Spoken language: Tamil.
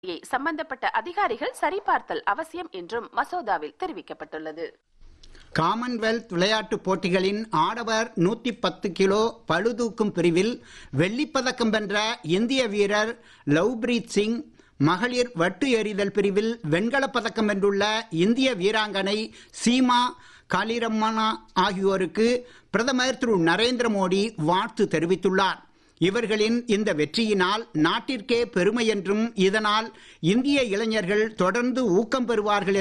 சம்பந்தப்பட்ட அதிகாரிகள் சரிபார்த்தல் அவசியம் என்றும் மசோதாவில் தெரிவிக்கப்பட்டுள்ளது காமன்வெல்த் விளையாட்டுப் போட்டிகளின் ஆடவர் நூத்தி பத்து கிலோ பளுதூக்கும் பிரிவில் வெள்ளிப்பதக்கம் வென்ற இந்திய வீரர் லவ்பிரீத் சிங் மகளிர் வட்டு எறிதல் பிரிவில் வெண்கலப் பதக்கம் வென்றுள்ள இந்திய வீராங்கனை சீமா காலிரம்மனா ஆகியோருக்கு பிரதமர் திரு நரேந்திர மோடி வாழ்த்து தெரிவித்துள்ளார் இவர்களின் இந்த வெற்றியினால் நாட்டிற்கே பெருமை என்றும் இதனால் இந்திய இளைஞர்கள் தொடர்ந்து ஊக்கம் பெறுவார்கள்